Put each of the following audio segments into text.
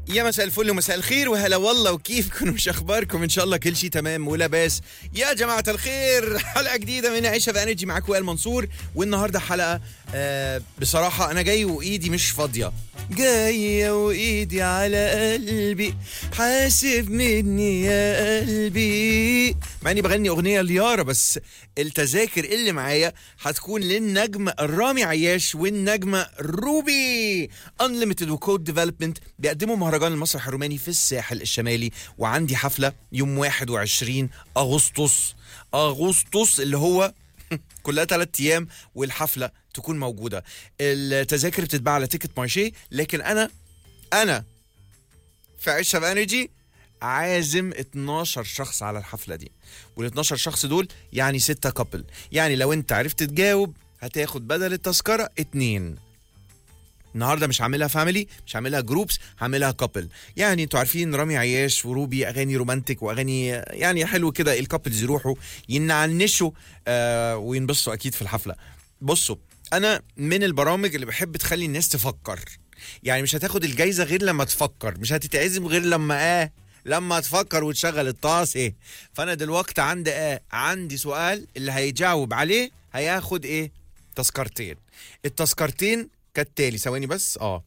يا مساء الفل ومساء الخير وهلا والله وكيفكم وش اخباركم ان شاء الله كل شيء تمام ولا باس يا جماعه الخير حلقه جديده من عيشه في انرجي معاك وائل منصور والنهارده حلقه آه بصراحه انا جاي وايدي مش فاضيه جاية وايدي على قلبي حاسب مني يا قلبي مع اني بغني اغنيه ليارا بس التذاكر اللي معايا هتكون للنجم رامي عياش والنجمه روبي انليمتد وكود ديفلوبمنت بيقدموا مهرجان المسرح الروماني في الساحل الشمالي وعندي حفله يوم 21 اغسطس اغسطس اللي هو كلها ثلاث ايام والحفله تكون موجوده التذاكر بتتباع على تيكت مارشي لكن انا انا في عيشه بانرجي عازم 12 شخص على الحفله دي وال 12 شخص دول يعني 6 كابل يعني لو انت عرفت تجاوب هتاخد بدل التذكره اتنين النهارده مش هعملها فاميلي مش هعملها جروبس هعملها كابل يعني انتوا عارفين رامي عياش وروبي اغاني رومانتك واغاني يعني حلو كده الكابلز يروحوا ينعنشوا آه وينبسطوا اكيد في الحفله بصوا انا من البرامج اللي بحب تخلي الناس تفكر يعني مش هتاخد الجايزه غير لما تفكر مش هتتعزم غير لما اه لما تفكر وتشغل الطاس ايه فانا دلوقتي عندي اه عندي سؤال اللي هيجاوب عليه هياخد ايه تذكرتين التذكرتين كالتالي ثواني بس اه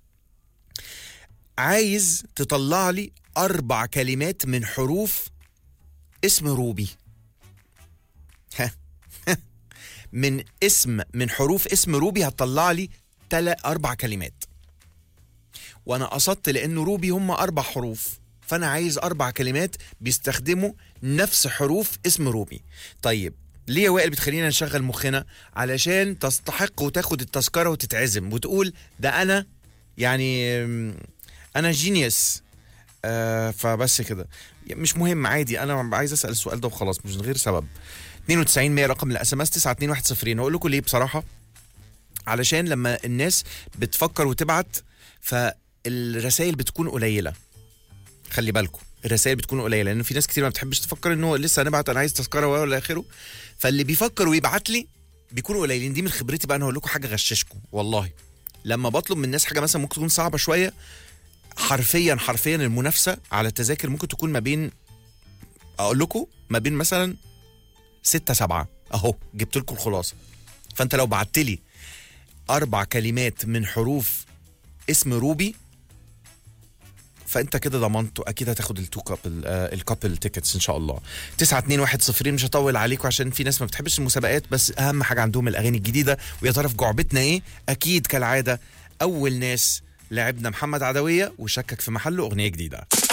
عايز تطلع لي اربع كلمات من حروف اسم روبي ها من اسم من حروف اسم روبي هتطلع لي تل اربع كلمات وانا قصدت لان روبي هم اربع حروف فانا عايز اربع كلمات بيستخدموا نفس حروف اسم روبي طيب ليه يا وائل بتخلينا نشغل مخنا علشان تستحق وتاخد التذكره وتتعزم وتقول ده انا يعني أم، انا جينيوس آه فبس كده مش مهم عادي انا عايز اسال السؤال ده وخلاص مش من غير سبب 92 100 رقم الاس ام اس 921 هقول لكم ليه بصراحه علشان لما الناس بتفكر وتبعت فالرسائل بتكون قليله خلي بالكم الرسائل بتكون قليله لان في ناس كتير ما بتحبش تفكر ان هو لسه هنبعت انا عايز تذكره ولا اخره فاللي بيفكر ويبعت لي بيكونوا قليلين دي من خبرتي بقى انا هقول لكم حاجه غششكم والله لما بطلب من الناس حاجه مثلا ممكن تكون صعبه شويه حرفيا حرفيا المنافسه على التذاكر ممكن تكون ما بين اقول لكم ما بين مثلا ستة سبعة اهو جبت لكم الخلاصه فانت لو بعت لي اربع كلمات من حروف اسم روبي فانت كده ضمنته اكيد هتاخد التو كابل آه الكابل تيكتس ان شاء الله 921 مش هطول عليكم عشان في ناس ما بتحبش المسابقات بس اهم حاجه عندهم الاغاني الجديده ويا ترى في جعبتنا ايه اكيد كالعاده اول ناس لعبنا محمد عدويه وشكك في محله اغنيه جديده